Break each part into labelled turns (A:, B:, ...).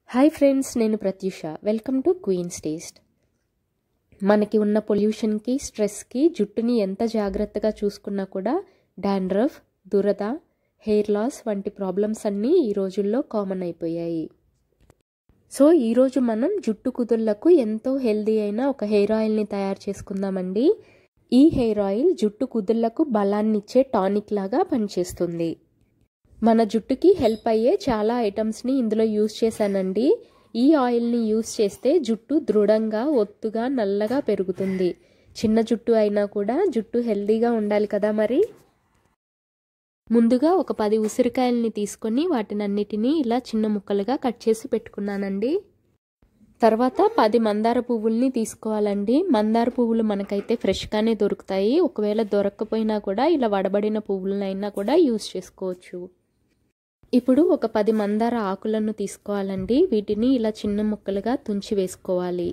A: hi friends నేను Pratyusha welcome to Queens taste మనకి ఉన్న పొల్యూషన్కి స్ట్రెస్కి జుట్టుని ఎంత జాగ్రత్తగా చూసుకున్నా కూడా డాండ్రఫ్ దురద హెయిర్ లాస్ వంటి ప్రాబ్లమ్స్ అన్నీ ఈ రోజుల్లో కామన్ అయిపోయాయి సో ఈరోజు మనం జుట్టు కుదుళ్లకు ఎంతో హెల్దీ అయిన ఒక హెయిర్ ఆయిల్ని తయారు చేసుకుందామండి ఈ హెయిర్ ఆయిల్ జుట్టు కుదుళ్లకు బలాన్నిచ్చే టానిక్ లాగా పనిచేస్తుంది మన జుట్టుకి హెల్ప్ అయ్యే చాలా ఐటమ్స్ని ఇందులో యూస్ చేశానండి ఈ ఆయిల్ని యూస్ చేస్తే జుట్టు దృఢంగా ఒత్తుగా నల్లగా పెరుగుతుంది చిన్న జుట్టు అయినా కూడా జుట్టు హెల్దీగా ఉండాలి కదా మరి ముందుగా ఒక పది ఉసిరికాయల్ని తీసుకొని వాటినన్నిటినీ ఇలా చిన్న ముక్కలుగా కట్ చేసి పెట్టుకున్నానండి తర్వాత పది మందార పువ్వుల్ని తీసుకోవాలండి మందార పువ్వులు మనకైతే ఫ్రెష్గానే దొరుకుతాయి ఒకవేళ దొరక్కపోయినా కూడా ఇలా వడబడిన పువ్వులనైనా కూడా యూస్ చేసుకోవచ్చు ఇప్పుడు ఒక పది మందార ఆకులను తీసుకోవాలండి వీటిని ఇలా చిన్న ముక్కలుగా తుంచి వేసుకోవాలి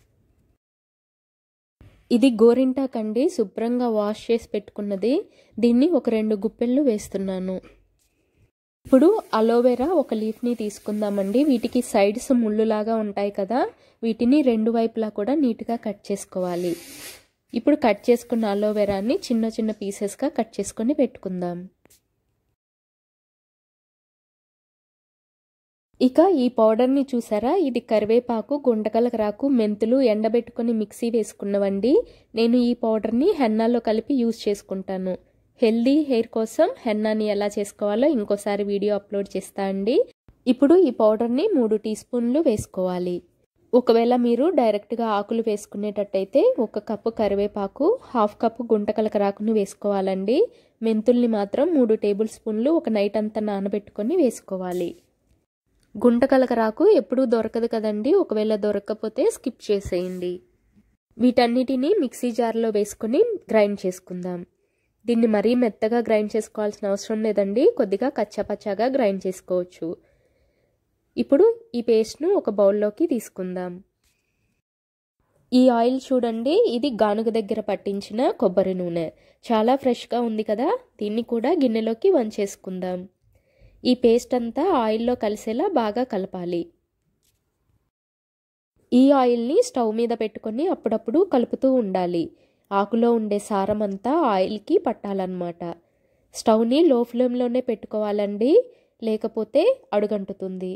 A: ఇది గోరింటాకండి శుభ్రంగా వాష్ చేసి పెట్టుకున్నది దీన్ని ఒక రెండు గుప్పెళ్ళు వేస్తున్నాను ఇప్పుడు అలోవెరా ఒక లీఫ్ని తీసుకుందామండి వీటికి సైడ్స్ ముళ్ళులాగా ఉంటాయి కదా వీటిని రెండు వైపులా కూడా నీట్గా కట్ చేసుకోవాలి ఇప్పుడు కట్ చేసుకున్న అలోవెరాని చిన్న చిన్న పీసెస్గా కట్ చేసుకొని పెట్టుకుందాం ఇక ఈ పౌడర్ని చూసారా ఇది కరివేపాకు గుంటకలకరాకు మెంతులు ఎండబెట్టుకొని మిక్సీ వేసుకున్నవండి నేను ఈ పౌడర్ని హెన్నాలో కలిపి యూజ్ చేసుకుంటాను హెల్దీ హెయిర్ కోసం హెన్నాని ఎలా చేసుకోవాలో ఇంకోసారి వీడియో అప్లోడ్ చేస్తా అండి ఇప్పుడు ఈ పౌడర్ని మూడు టీ స్పూన్లు వేసుకోవాలి ఒకవేళ మీరు డైరెక్ట్గా ఆకులు వేసుకునేటట్టయితే ఒక కప్పు కరివేపాకు హాఫ్ కప్పు గుంటకలకరాకుని వేసుకోవాలండి మెంతుల్ని మాత్రం మూడు టేబుల్ స్పూన్లు ఒక నైట్ అంతా నానబెట్టుకొని వేసుకోవాలి గుంటకలకరాకు ఎప్పుడూ దొరకదు కదండి ఒకవేళ దొరకకపోతే స్కిప్ చేసేయండి వీటన్నిటిని మిక్సీ జార్లో వేసుకొని గ్రైండ్ చేసుకుందాం దీన్ని మరీ మెత్తగా గ్రైండ్ చేసుకోవాల్సిన అవసరం లేదండి కొద్దిగా కచ్చాపచ్చాగా గ్రైండ్ చేసుకోవచ్చు ఇప్పుడు ఈ పేస్ట్ను ఒక బౌల్లోకి తీసుకుందాం ఈ ఆయిల్ చూడండి ఇది గానుగ దగ్గర పట్టించిన కొబ్బరి నూనె చాలా ఫ్రెష్గా ఉంది కదా దీన్ని కూడా గిన్నెలోకి వంచేసుకుందాం ఈ పేస్ట్ అంతా ఆయిల్లో కలిసేలా బాగా కలపాలి ఈ ఆయిల్ని స్టవ్ మీద పెట్టుకొని అప్పుడప్పుడు కలుపుతూ ఉండాలి ఆకులో ఉండే సారం అంతా ఆయిల్కి పట్టాలన్నమాట స్టవ్ని లో ఫ్లేమ్లోనే పెట్టుకోవాలండి లేకపోతే అడుగంటుతుంది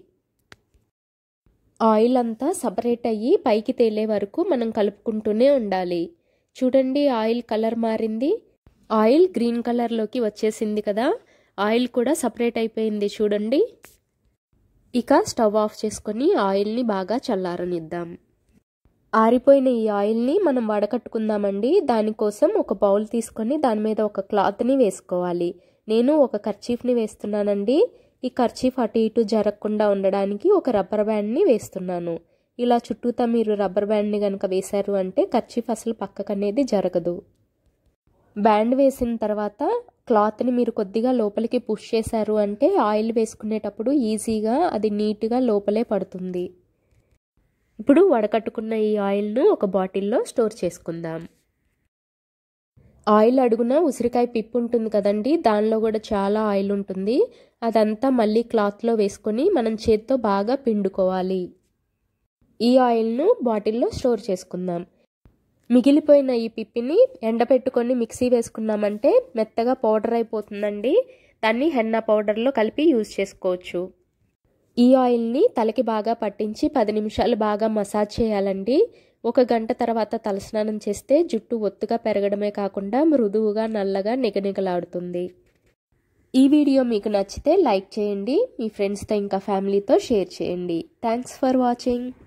A: ఆయిల్ అంతా సపరేట్ అయ్యి పైకి తేలే వరకు మనం కలుపుకుంటూనే ఉండాలి చూడండి ఆయిల్ కలర్ మారింది ఆయిల్ గ్రీన్ కలర్లోకి వచ్చేసింది కదా ఆయిల్ కూడా సపరేట్ అయిపోయింది చూడండి ఇక స్టవ్ ఆఫ్ చేసుకొని ఆయిల్ని బాగా చల్లారనిద్దాం ఆరిపోయిన ఈ ఆయిల్ని మనం వడకట్టుకుందామండి దానికోసం ఒక బౌల్ తీసుకొని దాని మీద ఒక క్లాత్ని వేసుకోవాలి నేను ఒక కర్చీఫ్ని వేస్తున్నానండి ఈ కర్చీఫ్ అటు ఇటు జరగకుండా ఉండడానికి ఒక రబ్బర్ బ్యాండ్ని వేస్తున్నాను ఇలా చుట్టూతా మీరు రబ్బర్ బ్యాండ్ని కనుక వేశారు అంటే కర్చీఫ్ అసలు పక్కకనేది జరగదు బ్యాండ్ వేసిన తర్వాత క్లాత్ని మీరు కొద్దిగా లోపలికి పుష్ చేశారు అంటే ఆయిల్ వేసుకునేటప్పుడు ఈజీగా అది నీట్గా లోపలే పడుతుంది ఇప్పుడు వడకట్టుకున్న ఈ ఆయిల్ను ఒక బాటిల్లో స్టోర్ చేసుకుందాం ఆయిల్ అడుగున ఉసిరికాయ పిప్పు ఉంటుంది కదండి దానిలో కూడా చాలా ఆయిల్ ఉంటుంది అదంతా మళ్ళీ క్లాత్లో వేసుకొని మనం చేత్తో బాగా పిండుకోవాలి ఈ ఆయిల్ను బాటిల్లో స్టోర్ చేసుకుందాం మిగిలిపోయిన ఈ పిప్పిని ఎండపెట్టుకొని మిక్సీ వేసుకున్నామంటే మెత్తగా పౌడర్ అయిపోతుందండి దాన్ని హెన్నా పౌడర్లో కలిపి యూజ్ చేసుకోవచ్చు ఈ ఆయిల్ని తలకి బాగా పట్టించి పది నిమిషాలు బాగా మసాజ్ చేయాలండి ఒక గంట తర్వాత తలస్నానం చేస్తే జుట్టు ఒత్తుగా పెరగడమే కాకుండా మృదువుగా నల్లగా నిగనిగలాడుతుంది ఈ వీడియో మీకు నచ్చితే లైక్ చేయండి మీ ఫ్రెండ్స్తో ఇంకా ఫ్యామిలీతో షేర్ చేయండి థ్యాంక్స్ ఫర్ వాచింగ్